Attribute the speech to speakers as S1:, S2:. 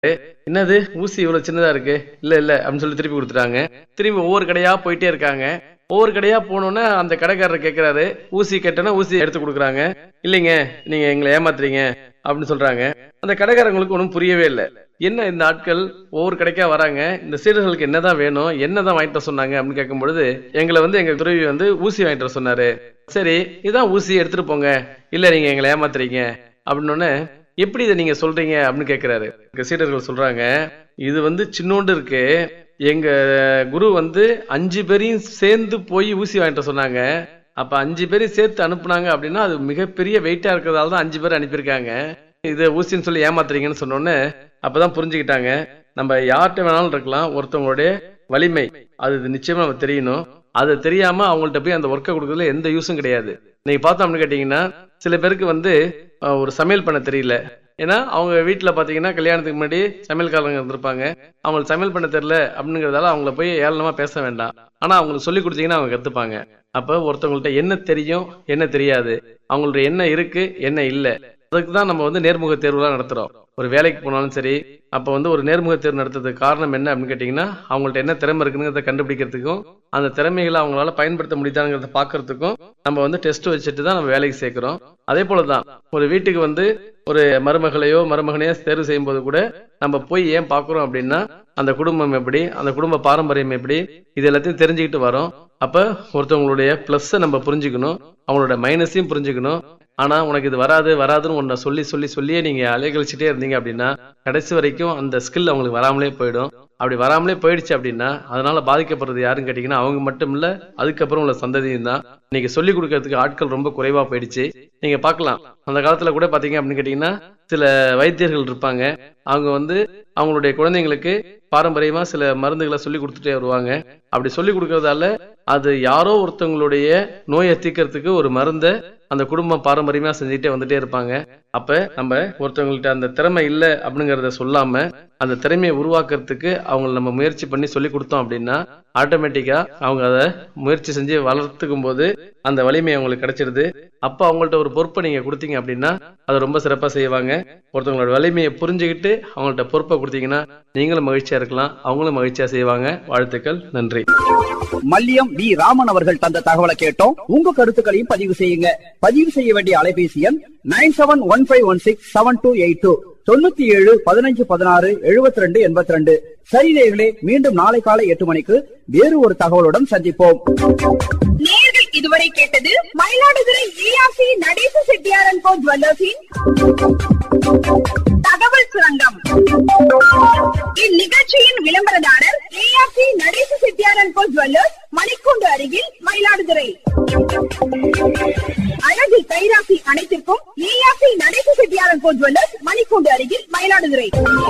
S1: என்னது ஊசி இவ்வளவு சின்னதா இருக்கு இல்ல இல்ல அப்படின்னு சொல்லி திருப்பி கொடுத்துட்டாங்க திரும்பி ஒவ்வொரு கடையா போயிட்டே இருக்காங்க ஒவ்வொரு கடையா போனோன்னே அந்த கடைக்காரர் கேக்குறாரு ஊசி கேட்டோன்னா ஊசி எடுத்து கொடுக்குறாங்க இல்லைங்க நீங்க எங்களை ஏமாத்துறீங்க அப்படின்னு சொல்றாங்க அந்த கடைக்காரங்களுக்கு ஒன்றும் புரியவே இல்லை என்ன இந்த ஆட்கள் ஒவ்வொரு கடைக்கா வராங்க இந்த சீடர்களுக்கு என்னதான் வேணும் என்னதான் வாங்கிட்டு வர சொன்னாங்க அப்படின்னு கேட்கும் பொழுது எங்களை வந்து எங்க துறவி வந்து ஊசி வாங்கிட்டு வர சொன்னாரு சரி இதான் ஊசி எடுத்துட்டு போங்க இல்ல நீங்க எங்களை ஏமாத்துறீங்க அப்படின்னு எப்படி இதை நீங்க சொல்றீங்க அப்படின்னு கேக்குறாரு எங்க சீடர்கள் சொல்றாங்க இது வந்து சின்னோண்டு இருக்கு எங்க குரு வந்து அஞ்சு பேரையும் சேர்ந்து போய் ஊசி வாங்கிட்டு வர சொன்னாங்க அப்ப அஞ்சு பேரையும் சேர்த்து அனுப்புனாங்க அப்படின்னா அது மிகப்பெரிய வெயிட்டா இருக்கிறதால தான் அஞ்சு பேர் அனுப்பியிருக்காங்க இது ஊசின்னு சொல்லி ஏமாத்துறீங்கன்னு சொன்னோன்னே அப்பதான் புரிஞ்சுக்கிட்டாங்க நம்ம யார்கிட்ட வேணாலும் இருக்கலாம் ஒருத்தவங்களுடைய வலிமை அது நிச்சயமா நம்ம தெரியணும் அது தெரியாம அவங்கள்ட்ட போய் அந்த ஒர்க்கை கொடுக்கறதுல எந்த யூஸும் கிடையாது நீங்க பார்த்தோம் அப்படின்னு கேட்டீங்கன்னா சில பேருக்கு வந்து அஹ், ஒரு சமையல் பண்ண தெரியல ஏன்னா அவங்க வீட்டில் பார்த்தீங்கன்னா கல்யாணத்துக்கு முன்னாடி சமையல்காரங்க இருந்திருப்பாங்க அவங்களுக்கு சமையல் பண்ண தெரியல அப்படிங்கிறதால அவங்கள போய் ஏளனமா பேச வேண்டாம் ஆனா அவங்களுக்கு சொல்லி கொடுத்தீங்கன்னா அவங்க கத்துப்பாங்க அப்ப ஒருத்தவங்கள்ட்ட என்ன தெரியும் என்ன தெரியாது அவங்கள்ட்ட என்ன இருக்கு என்ன இல்லை அதுக்கு தான் நம்ம வந்து நேர்முக தேர்வுலாம் நடத்துறோம் ஒரு வேலைக்கு போனாலும் சரி அப்போ வந்து ஒரு நேர்முக தேர்வு நடத்துறதுக்கு காரணம் என்ன அப்படின்னு கேட்டிங்கன்னா அவங்கள்ட்ட என்ன திறமை இருக்குங்கிறத கண்டுபிடிக்கிறதுக்கும் அந்த திறமைகளை அவங்களால பயன்படுத்த முடியுதாங்கிறத பார்க்கறதுக்கும் நம்ம வந்து டெஸ்ட் வச்சுட்டு தான் நம்ம வேலைக்கு சேர்க்கிறோம் அதே போல தான் ஒரு வீட்டுக்கு வந்து ஒரு மருமகளையோ மருமகனையோ தேர்வு செய்யும் போது கூட நம்ம போய் ஏன் பார்க்குறோம் அப்படின்னா அந்த குடும்பம் எப்படி அந்த குடும்ப பாரம்பரியம் எப்படி இது எல்லாத்தையும் தெரிஞ்சுக்கிட்டு வரோம் அப்ப ஒருத்தவங்களுடைய ப்ளஸ்ஸை நம்ம புரிஞ்சுக்கணும் அவங்களோட மைனஸையும் புரிஞ்சுக்கணும் ஆனா உனக்கு இது வராது வராதுன்னு ஒன்றை சொல்லி சொல்லி சொல்லியே நீங்க அலைகழிச்சிட்டே இருந்தீங்க அப்படின்னா கடைசி வரைக்கும் அந்த ஸ்கில் அவங்களுக்கு வராமலே போயிடும் அப்படி வராமலே போயிடுச்சு அப்படின்னா அதனால பாதிக்கப்படுறது யாருன்னு கேட்டீங்கன்னா அவங்க மட்டும் இல்ல அதுக்கப்புறம் உள்ள சந்ததியும் தான் இன்னைக்கு சொல்லி கொடுக்கறதுக்கு ஆட்கள் ரொம்ப குறைவா போயிடுச்சு நீங்க பார்க்கலாம் அந்த காலத்துல கூட பாத்தீங்க அப்படின்னு கேட்டீங்கன்னா சில வைத்தியர்கள் இருப்பாங்க அவங்க வந்து அவங்களுடைய குழந்தைங்களுக்கு பாரம்பரியமா சில மருந்துகளை சொல்லி கொடுத்துட்டே வருவாங்க அப்படி சொல்லி கொடுக்கறதால அது யாரோ ஒருத்தவங்களுடைய நோயை தீர்க்கறதுக்கு ஒரு மருந்தை அந்த குடும்பம் பாரம்பரியமா செஞ்சுட்டே வந்துட்டே இருப்பாங்க அப்ப நம்ம ஒருத்தவங்கள்ட்ட அந்த திறமை இல்லை அப்படிங்கறத சொல்லாம அந்த திறமையை உருவாக்குறதுக்கு அவங்கள நம்ம முயற்சி பண்ணி சொல்லி கொடுத்தோம் அப்படின்னா ஆட்டோமேட்டிக்கா அவங்க அதை முயற்சி செஞ்சு வளர்த்துக்கும் போது அந்த வலிமை அவங்களுக்கு கிடைச்சிருது அப்ப அவங்கள்ட்ட ஒரு பொறுப்பை நீங்க கொடுத்தீங்க அப்படின்னா அதை ரொம்ப சிறப்பா செய்வாங்க ஒருத்தவங்களோட வலிமையை புரிஞ்சுக்கிட்டு அவங்கள்ட்ட பொறுப்பை கொடுத்தீங்கன்னா நீங்களும் மகிழ்ச்சியா இருக்கலாம் அவங்களும் மகிழ்ச்சியா செய்வாங்க வாழ்த்துக்கள் நன்றி
S2: மல்லியம் வி ராமன் அவர்கள் தந்த தகவலை கேட்டோம் உங்க கருத்துக்களையும் பதிவு செய்யுங்க பதிவு செய்ய வேண்டிய அலைபேசி எண் nine seven one five one six seven two eight two தொண்ணூத்தி ஏழு பதினஞ்சு பதினாறு எழுபத்தி ரெண்டு எண்பத்தி ரெண்டு சரி நேயர்களே மீண்டும் நாளை காலை எட்டு மணிக்கு வேறு ஒரு தகவலுடன் சந்திப்போம்
S3: நேர்கள் இதுவரை கேட்டது மயிலாடுதுறை ஏஆர்சி நடேச செட்டியாரன் கோ ஜுவல்லர்ஸின் தகவல் சுரங்கம் இந்நிகழ்ச்சியின் விளம்பரதாரர் ஏஆர்சி நடேச செட்டியாரன் கோ ஜுவல்லர்ஸ் மணிக்கூண்டு அருகில் மயிலாடுதுறை அழகு கைராசி அனைத்திற்கும் ஏஆர்சி நடேச செட்டியாரன் கோ ஜுவல்லர்ஸ் மணிக்கூண்டு அருகில் மயிலாடுதுறை